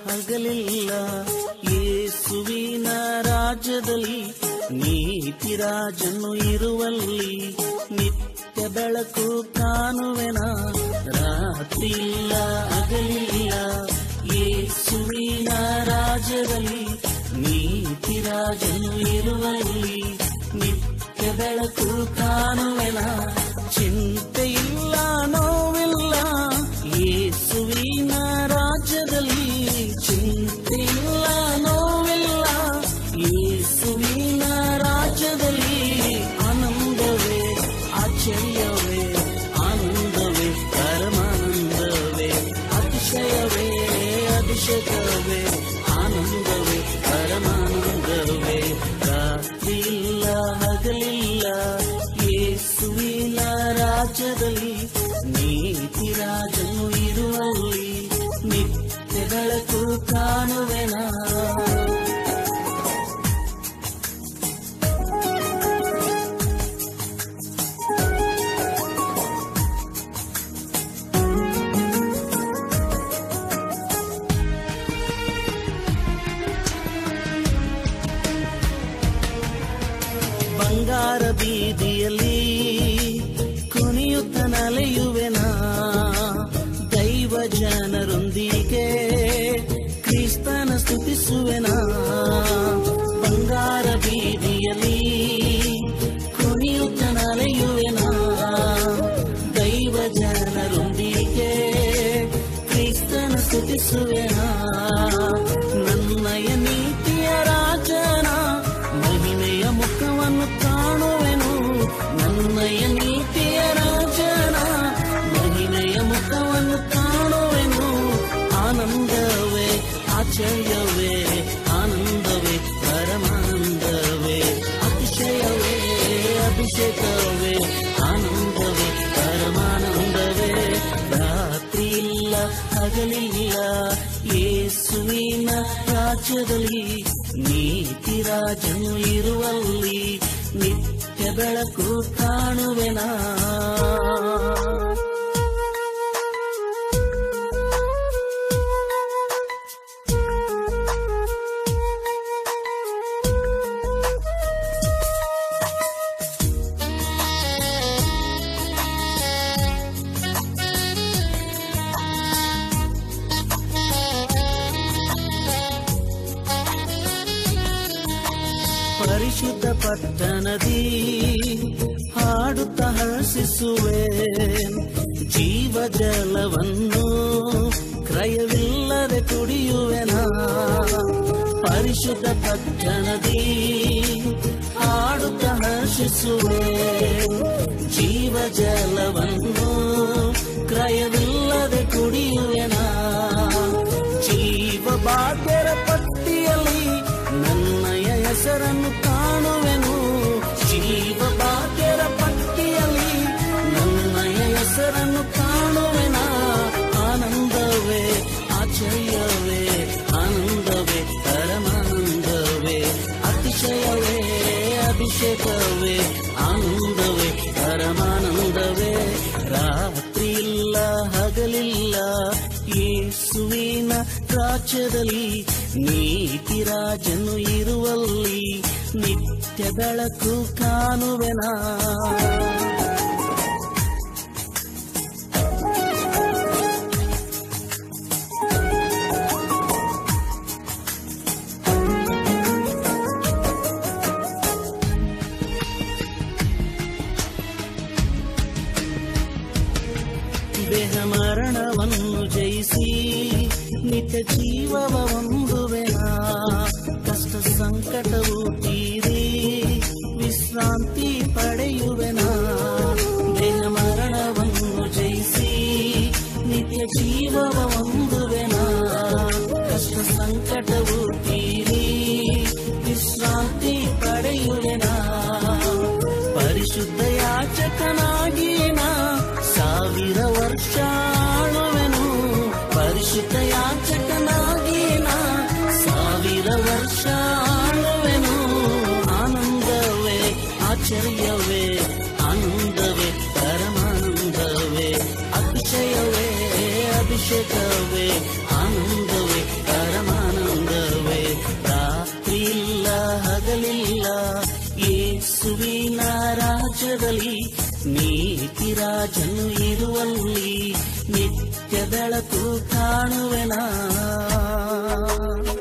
ಹಗಲಿಲ್ಲ ಯೇಸುವಿನ ರಾಜ್ಯದಲ್ಲಿ ನೀತಿ ರಾಜನು ಇರುವಲ್ಲಿ ನಿತ್ಯ ಬೆಳಕು ಕಾಣುವೆನ ರಾತ್ರಿ ಇಲ್ಲ ಹಗಲಿಲ್ಲ ಯೇಸುವಿನ ರಾಜ್ಯದಲ್ಲಿ ನೀತಿ ರಾಜನು ಇರುವಲ್ಲಿ ನಿತ್ಯ ಬೆಳಕು ಕಾಣುವೆನ ಚಿಂತೆ ಇಲ್ಲ ನೋವಿಲ್ಲ ಯೇಸುವಿನ ರಾಜ್ಯದಲ್ಲಿ ಚಿಂತೆ ಇಲ್ಲ ನೋವಿಲ್ಲ ಯೇಸುವಿನ ರಾಜ್ಯದಲ್ಲಿ ಆನಂದವೇ ಆಶ್ಚರ್ಯವೇ ಆನಂದವೇ ಪರಮಾನಂದವೇ ಅತಿಶಯವೇ ಅಭಿಷೇಕವೇ ಆನಂದವೇ ಪರಮಾನಂದವೇ ರಾತ್ರಿ ಇಲ್ಲ ಹಗಲಿಲ್ಲ ಯೇಸುವಿನ ರಾಜ್ಯದಲ್ಲಿ ನೀತಿ ರಾಜನು ಇರುವಲ್ಲಿ ನಿತ್ಯ ಬೆಳಕು ಕಾಣುವೆನಾ ಬಂಗಾರ ಬೀದಿಯಲ್ಲಿ ಕುಣಿಯುತ್ತ ನಲೆಯುವೆನ ದೈವ ಜನರೊಂದಿಗೆ ಕ್ರಿಸ್ತನ ಸ್ತುತಿಸುವೆನ ಬಂಗಾರ ಬೀದಿಯಲ್ಲಿ ಕುಣಿಯುತ್ತ ನಲೆಯುವೆನ ದೈವ ಜನರೊಂದಿಗೆ ಕ್ರಿಸ್ತನ ಸ್ತುತಿಸುವೆನ ನನ್ನಯ ನೀತಿಯ ರಾಜನ ಮಹಿಮೆಯ ಮುಖವನ್ನು ಕಾಣುವೆನು ನನ್ನಯ ನೀತಿಯ ರಾಜನ ಮಹಿಮೆಯ ಮುಖವನ್ನು ಕಾಣುವೆನು ಆನಂದವೇ ಆಶ್ಚರ್ಯವೇ ಆನಂದವೇ ಪರಮಾನಂದವೇ ಅತಿಶಯವೇ ಅಭಿಷೇಕವೇ ಆನಂದವೇ ಪರಮಾನಂದವೇ ರಾತ್ರಿ ಇಲ್ಲ ಹಗಲಿಲ್ಲ ಯೇಸುವಿನ ರಾಜ್ಯದಲ್ಲಿ ನೀತಿ ರಾಜನು ಇರುವಲ್ಲಿ ನಿತ್ಯ ಬೆಳಕು ಕಾಣುವೆನಾ ಪರಿಶುದ್ಧ ಪಟ್ಟಣದಿ ಹಾಡುತ್ತ ಹರ್ಷಿಸುವೆ ಜೀವ ಜಲವನ್ನು ಕ್ರಯವಿಲ್ಲದೆ ಕುಡಿಯುವೆನ ಪರಿಶುದ್ಧ ಪಟ್ಟಣದಿ ಹಾಡುತ್ತ ಹರ್ಷಿಸುವೆ ಜೀವ ಜಲವನ್ನು ಕ್ರಯವಿಲ್ಲದೆ ಕುಡಿಯುವೆನ ಜೀವ ಭಾಗ್ಯರ ಪಟ್ಟಿಯಲ್ಲಿ ನನ್ನಯ ಹೆಸರನ್ನು ಕಾಣುವೆನು ಜೀವ ಭಾಗ್ಯರ ಪಟ್ಟಿಯಲ್ಲಿ ನನ್ನಯ ಹೆಸರನ್ನು ಕಾಣುವೆನ ಆನಂದವೇ ಆಶ್ಚರ್ಯವೇ ಆನಂದವೇ ಪರಮಾನಂದವೇ ಅತಿಶಯವೇ ಅಭಿಷೇಕವೇ ಆನಂದವೇ ಪರಮಾನಂದವೇ ರಾತ್ರಿ ಇಲ್ಲ ಹಗಲಿಲ್ಲ ಯೇಸುವಿನ ರಾಜ್ಯದಲ್ಲಿ ನೀತಿ ರಾಜನು ಇರುವಲ್ಲಿ ನಿತ್ಯ ಬೆಳಕು ಕಾಣುವೆನಾ ದೇಹ ಮರಣವನ್ನು ಜಯಿಸಿ ನಿತ್ಯ ಜೀವವ ಹೊಂದುವೆನ ಕಷ್ಟ ಸಂಕಟವು ತೀರಿ ವಿಶ್ರಾಂತಿ ಪಡೆಯುವೆನ ದೇಹ ಮರಣವನ್ನು ಜಯಿಸಿ ನಿತ್ಯ ಜೀವವ ಹೊಂದುವೆನ ಕಷ್ಟ ಸಂಕಟವು ತೀರಿ ವಿಶ್ರಾಂತಿ ಪಡೆಯುವೆನ ಪರಿಶುದ್ಧ ಯಾಚಕನಾಗಿ ನಾ ಸಾವಿರ ವರ್ಷ ಆಳುವೆನು ಪರಿಶುದ್ಧ ಯಾಚಕನಾಗಿ ನಾ ಸಾವಿರ ವರ್ಷ ಆಳುವೆನು ಆನಂದವೇ ಆಶ್ಚರ್ಯವೇ ಆನಂದವೇ ಪರಮಾನಂದವೇ ಅತಿಶಯವೇ ಅಭಿಷೇಕವೇ ಆನಂದವೇ ಪರಮ ನೀತಿ ರಾಜನು ಇರುವಲ್ಲಿ ನಿತ್ಯ ಬೆಳಕು ಕಾಣುವೆನಾ